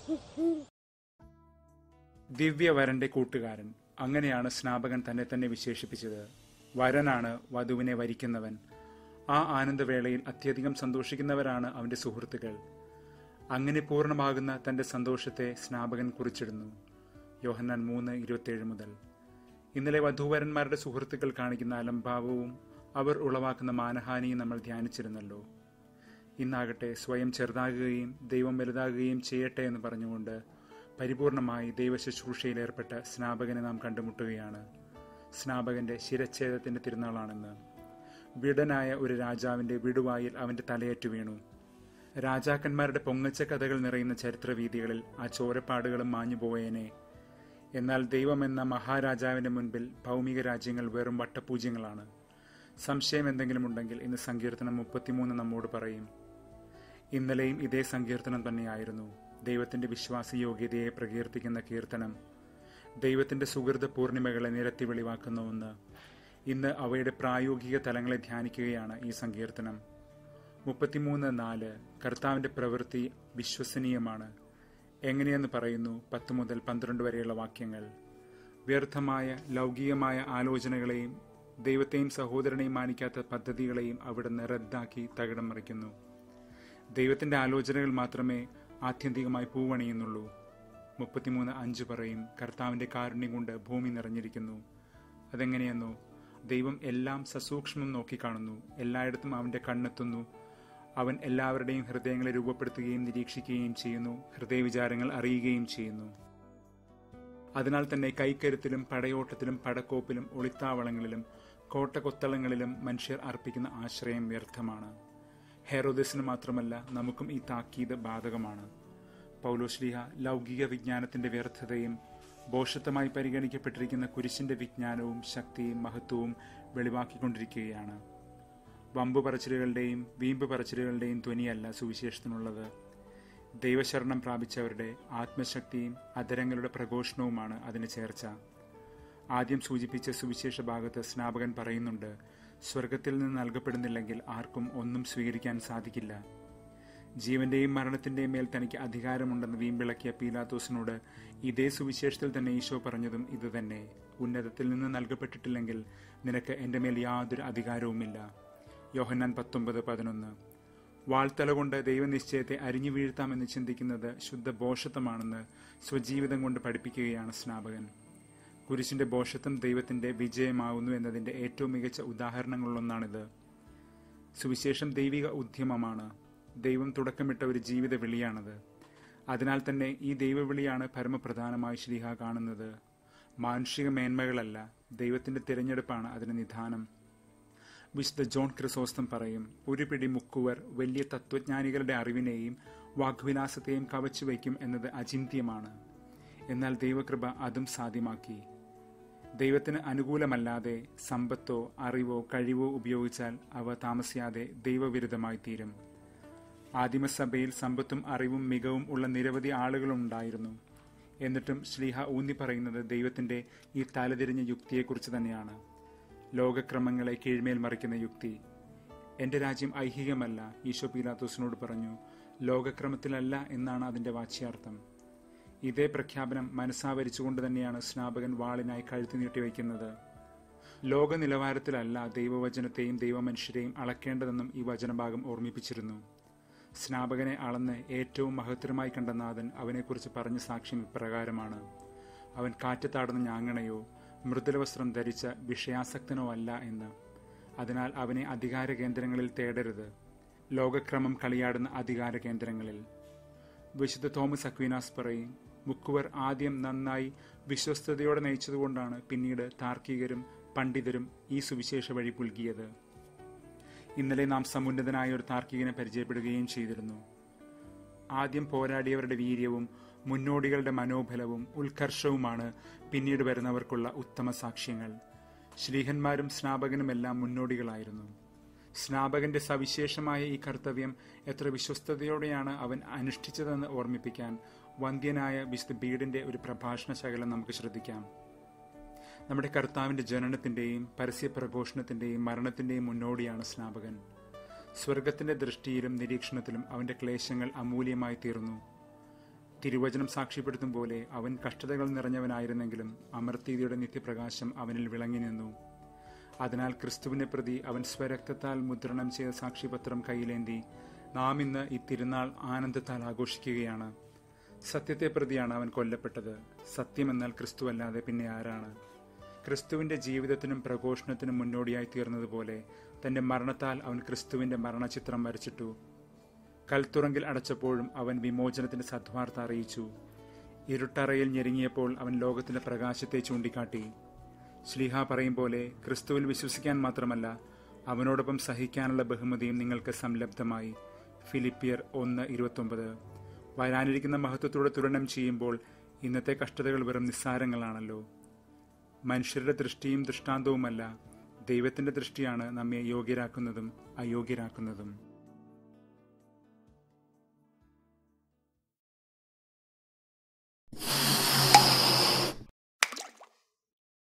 ദിവ്യവരന്റെ കൂട്ടുകാരൻ അങ്ങനെയാണ് സ്നാപകൻ തന്നെ തന്നെ വിശേഷിപ്പിച്ചത് വരനാണ് വധുവിനെ വരിക്കുന്നവൻ ആ ആനന്ദവേളയിൽ അത്യധികം സന്തോഷിക്കുന്നവരാണ് അവന്റെ സുഹൃത്തുക്കൾ അങ്ങനെ പൂർണ്ണമാകുന്ന തന്റെ സന്തോഷത്തെ സ്നാപകൻ കുറിച്ചിടുന്നു യോഹന്നാൻ മൂന്ന് ഇരുപത്തിയേഴ് മുതൽ ഇന്നലെ വധൂവരന്മാരുടെ സുഹൃത്തുക്കൾ കാണിക്കുന്ന അലംഭാവവും അവർ ഉളവാക്കുന്ന മാനഹാനിയും നമ്മൾ ധ്യാനിച്ചിരുന്നല്ലോ ഇന്നാകട്ടെ സ്വയം ചെറുതാകുകയും ദൈവം വലുതാകുകയും ചെയ്യട്ടെ എന്ന് പറഞ്ഞുകൊണ്ട് പരിപൂർണമായി ദൈവശുശ്രൂഷയിൽ ഏർപ്പെട്ട സ്നാപകനെ നാം കണ്ടുമുട്ടുകയാണ് സ്നാപകന്റെ ശിരച്ഛേദത്തിന്റെ തിരുനാളാണെന്ന് വിടനായ ഒരു രാജാവിന്റെ വിടുവായിൽ അവന്റെ തലയേറ്റു വീണു രാജാക്കന്മാരുടെ പൊങ്ങച്ച കഥകൾ നിറയുന്ന ചരിത്രവീതികളിൽ ആ ചോരപ്പാടുകളും മാഞ്ഞുപോയേനെ എന്നാൽ ദൈവമെന്ന മഹാരാജാവിന്റെ മുൻപിൽ ഭൗമിക രാജ്യങ്ങൾ വെറും വട്ടപൂജ്യങ്ങളാണ് സംശയം എന്തെങ്കിലും ഉണ്ടെങ്കിൽ ഇന്ന് സങ്കീർത്തനം മുപ്പത്തിമൂന്ന് നമ്മോട് പറയും ഇന്നലെയും ഇതേ സങ്കീർത്തനം തന്നെയായിരുന്നു ദൈവത്തിന്റെ വിശ്വാസയോഗ്യതയെ പ്രകീർത്തിക്കുന്ന കീർത്തനം ദൈവത്തിന്റെ സുഹൃത പൂർണിമകളെ നിരത്തി വെളിവാക്കുന്ന ഒന്ന് ഇന്ന് അവയുടെ പ്രായോഗിക തലങ്ങളെ ധ്യാനിക്കുകയാണ് ഈ സങ്കീർത്തനം മുപ്പത്തിമൂന്ന് നാല് കർത്താവിന്റെ പ്രവൃത്തി വിശ്വസനീയമാണ് എങ്ങനെയെന്ന് പറയുന്നു പത്ത് മുതൽ പന്ത്രണ്ട് വരെയുള്ള വാക്യങ്ങൾ വ്യർത്ഥമായ ലൗകികമായ ആലോചനകളെയും ദൈവത്തെയും സഹോദരനെയും മാനിക്കാത്ത പദ്ധതികളെയും അവിടുന്ന് റദ്ദാക്കി തകിടം മറിക്കുന്നു ദൈവത്തിന്റെ ആലോചനകൾ മാത്രമേ ആത്യന്തികമായി പൂവണിയുന്നുള്ളൂ മുപ്പത്തിമൂന്ന് അഞ്ച് പറയും കർത്താവിന്റെ കാരുണ്യം കൊണ്ട് ഭൂമി നിറഞ്ഞിരിക്കുന്നു അതെങ്ങനെയെന്നോ ദൈവം എല്ലാം സസൂക്ഷ്മം നോക്കിക്കാണുന്നു എല്ലായിടത്തും അവന്റെ കണ്ണെത്തുന്നു അവൻ എല്ലാവരുടെയും ഹൃദയങ്ങളെ രൂപപ്പെടുത്തുകയും നിരീക്ഷിക്കുകയും ചെയ്യുന്നു ഹൃദയവിചാരങ്ങൾ അറിയുകയും ചെയ്യുന്നു അതിനാൽ തന്നെ കൈക്കരുത്തിലും പടയോട്ടത്തിലും പടക്കോപ്പിലും ഒളിത്താവളങ്ങളിലും കോട്ടകൊത്തളങ്ങളിലും മനുഷ്യർ അർപ്പിക്കുന്ന ആശ്രയം വ്യർത്ഥമാണ് ഹെറോദസിന് മാത്രമല്ല നമുക്കും ഈ താക്കീത് ബാധകമാണ് പൗലോശ്ലീഹ ലൗകിക വിജ്ഞാനത്തിന്റെ വ്യർത്ഥതയും ബോഷത്വമായി പരിഗണിക്കപ്പെട്ടിരിക്കുന്ന കുരിശിന്റെ വിജ്ഞാനവും ശക്തിയും മഹത്വവും വെളിവാക്കിക്കൊണ്ടിരിക്കുകയാണ് വമ്പു പറച്ചിലുകളുടെയും വീമ്പ് പറച്ചിലുകളുടെയും ധ്വനിയല്ല സുവിശേഷത്തിനുള്ളത് ദൈവശരണം പ്രാപിച്ചവരുടെ ആത്മശക്തിയും അതരങ്ങളുടെ പ്രഘോഷണവുമാണ് അതിന് ചേർച്ച ആദ്യം സൂചിപ്പിച്ച സുവിശേഷ ഭാഗത്ത് സ്നാപകൻ പറയുന്നുണ്ട് സ്വർഗത്തിൽ നിന്ന് നൽകപ്പെടുന്നില്ലെങ്കിൽ ആർക്കും ഒന്നും സ്വീകരിക്കാൻ സാധിക്കില്ല ജീവന്റെയും മരണത്തിന്റെയും മേൽ തനിക്ക് അധികാരമുണ്ടെന്ന് വീമ്പിളക്കിയ പീലാത്തോസിനോട് ഇതേ സുവിശേഷത്തിൽ തന്നെ ഈശോ പറഞ്ഞതും ഇതുതന്നെ ഉന്നതത്തിൽ നിന്ന് നൽകപ്പെട്ടിട്ടില്ലെങ്കിൽ നിനക്ക് എന്റെ മേൽ യാതൊരു അധികാരവുമില്ല യോഹന്നാൻ പത്തൊമ്പത് പതിനൊന്ന് വാൾത്തല കൊണ്ട് ദൈവനിശ്ചയത്തെ അരിഞ്ഞു വീഴ്ത്താമെന്ന് ചിന്തിക്കുന്നത് ശുദ്ധ ബോഷത്വമാണെന്ന് സ്വജീവിതം കൊണ്ട് പഠിപ്പിക്കുകയാണ് സ്നാപകൻ കുരിശിന്റെ ബോഷത്വം ദൈവത്തിന്റെ വിജയമാവുന്നു എന്നതിന്റെ ഏറ്റവും മികച്ച ഉദാഹരണങ്ങളിലൊന്നാണിത് സുവിശേഷം ദൈവിക ഉദ്യമമാണ് ദൈവം തുടക്കമിട്ട ഒരു ജീവിത വിളിയാണത് അതിനാൽ തന്നെ ഈ ദൈവവിളിയാണ് പരമപ്രധാനമായി ശ്രീഹ കാണുന്നത് മാനുഷിക മേന്മകളല്ല ദൈവത്തിന്റെ തിരഞ്ഞെടുപ്പാണ് അതിന് നിധാനം വിശുദ്ധ ജോൺ ക്രിസോസ്തം പറയും ഒരു പിടി മുക്കുവർ വലിയ തത്വജ്ഞാനികളുടെ അറിവിനെയും വാഗ്വിലാസത്തെയും കവച്ചു വയ്ക്കും എന്നത് അചിന്ത്യമാണ് എന്നാൽ ദൈവകൃപ അതും സാധ്യമാക്കി ദൈവത്തിന് അനുകൂലമല്ലാതെ സമ്പത്തോ അറിവോ കഴിവോ ഉപയോഗിച്ചാൽ അവ താമസിയാതെ ദൈവവിരുദ്ധമായി തീരും ആദിമസഭയിൽ സമ്പത്തും അറിവും മികവും ഉള്ള നിരവധി ആളുകളുണ്ടായിരുന്നു എന്നിട്ടും ശ്ലീഹ ഊന്നി പറയുന്നത് ദൈവത്തിന്റെ ഈ തലതിരിഞ്ഞ യുക്തിയെക്കുറിച്ച് തന്നെയാണ് ലോകക്രമങ്ങളെ കീഴ്മേൽ മറിക്കുന്ന യുക്തി എന്റെ രാജ്യം ഐഹികമല്ല ഈശോ പീലാത്തോസിനോട് പറഞ്ഞു ലോകക്രമത്തിലല്ല എന്നാണ് അതിന്റെ വാച്യാർത്ഥം ഇതേ പ്രഖ്യാപനം മനസ്സാവരിച്ചുകൊണ്ട് തന്നെയാണ് സ്നാപകൻ വാളിനായി കഴുത്തി നീട്ടിവെക്കുന്നത് ലോക നിലവാരത്തിലല്ല ദൈവവചനത്തെയും ദൈവമനുഷ്യരെയും അളക്കേണ്ടതെന്നും ഈ വചനഭാഗം ഓർമ്മിപ്പിച്ചിരുന്നു സ്നാപകനെ അളന്ന് ഏറ്റവും മഹത്തരമായി കണ്ട നാഥൻ അവനെക്കുറിച്ച് പറഞ്ഞ സാക്ഷ്യം ഇപ്രകാരമാണ് അവൻ കാറ്റത്താടുന്ന ഞാങ്ങണയോ മൃദുലവസ്ത്രം ധരിച്ച വിഷയാസക്തനോ അല്ല എന്ന് അതിനാൽ അവനെ അധികാര കേന്ദ്രങ്ങളിൽ തേടരുത് ലോകക്രമം കളിയാടുന്ന അധികാര കേന്ദ്രങ്ങളിൽ വിശുദ്ധ തോമസ് അക്വീനാസ് പറയും മുക്കുവർ ആദ്യം നന്നായി വിശ്വസ്തയോടെ നയിച്ചതുകൊണ്ടാണ് പിന്നീട് താർക്കികരും പണ്ഡിതരും ഈ സുവിശേഷ വഴി പുൽകിയത് ഇന്നലെ നാം സമുന്നതനായ ഒരു താർക്കികനെ പരിചയപ്പെടുകയും ചെയ്തിരുന്നു ആദ്യം പോരാടിയവരുടെ വീര്യവും മുന്നോടികളുടെ മനോബലവും ഉത്കർഷവുമാണ് പിന്നീട് വരുന്നവർക്കുള്ള ഉത്തമ സാക്ഷ്യങ്ങൾ ശ്രീഹന്മാരും സ്നാപകനുമെല്ലാം മുന്നോടികളായിരുന്നു സ്നാപകന്റെ സവിശേഷമായ ഈ കർത്തവ്യം എത്ര വിശ്വസ്തയോടെയാണ് അവൻ അനുഷ്ഠിച്ചതെന്ന് ഓർമ്മിപ്പിക്കാൻ വന്ധ്യനായ വിശുദ്ധ ബീഡിന്റെ ഒരു പ്രഭാഷണ ശകലം നമുക്ക് ശ്രദ്ധിക്കാം നമ്മുടെ കർത്താവിന്റെ ജനനത്തിന്റെയും പരസ്യ പ്രഘോഷണത്തിന്റെയും മരണത്തിന്റെയും മുന്നോടിയാണ് സ്നാപകൻ സ്വർഗത്തിന്റെ ദൃഷ്ടിയിലും നിരീക്ഷണത്തിലും അവന്റെ ക്ലേശങ്ങൾ അമൂല്യമായി തീർന്നു തിരുവചനം സാക്ഷ്യപ്പെടുത്തും പോലെ അവൻ കഷ്ടതകൾ നിറഞ്ഞവനായിരുന്നെങ്കിലും അമർത്തീതിയുടെ നിത്യപ്രകാശം അവനിൽ വിളങ്ങി നിന്നു അതിനാൽ ക്രിസ്തുവിനെ പ്രതി അവൻ സ്വരക്തത്താൽ മുദ്രണം ചെയ്ത സാക്ഷ്യപത്രം കയ്യിലേന്തി നാം ഇന്ന് ഈ തിരുനാൾ ആനന്ദത്താൽ ആഘോഷിക്കുകയാണ് സത്യത്തെ പ്രതിയാണ് അവൻ കൊല്ലപ്പെട്ടത് സത്യമെന്നാൽ ക്രിസ്തുവല്ലാതെ പിന്നെ ആരാണ് ക്രിസ്തുവിന്റെ ജീവിതത്തിനും പ്രഘോഷണത്തിനും മുന്നോടിയായി തീർന്നതുപോലെ തന്റെ മരണത്താൽ അവൻ ക്രിസ്തുവിന്റെ മരണചിത്രം വരച്ചിട്ടു കൽത്തുറങ്കിൽ അടച്ചപ്പോഴും അവൻ വിമോചനത്തിന്റെ സദ്വാർത്ത അറിയിച്ചു ഇരുട്ടറയിൽ ഞെരുങ്ങിയപ്പോൾ അവൻ ലോകത്തിന്റെ പ്രകാശത്തെ ചൂണ്ടിക്കാട്ടി ശ്ലീഹ പറയും പോലെ ക്രിസ്തുവിൽ വിശ്വസിക്കാൻ മാത്രമല്ല അവനോടൊപ്പം സഹിക്കാനുള്ള ബഹുമതിയും നിങ്ങൾക്ക് സംലബ്ധമായി ഫിലിപ്പിയർ ഒന്ന് ഇരുപത്തൊമ്പത് വരാനിരിക്കുന്ന മഹത്വത്തോടെ തുലനം ചെയ്യുമ്പോൾ ഇന്നത്തെ കഷ്ടതകൾ വെറും നിസ്സാരങ്ങളാണല്ലോ മനുഷ്യരുടെ ദൃഷ്ടിയും ദൃഷ്ടാന്തവുമല്ല ദൈവത്തിന്റെ ദൃഷ്ടിയാണ് നമ്മെ യോഗ്യരാക്കുന്നതും അയോഗ്യരാക്കുന്നതും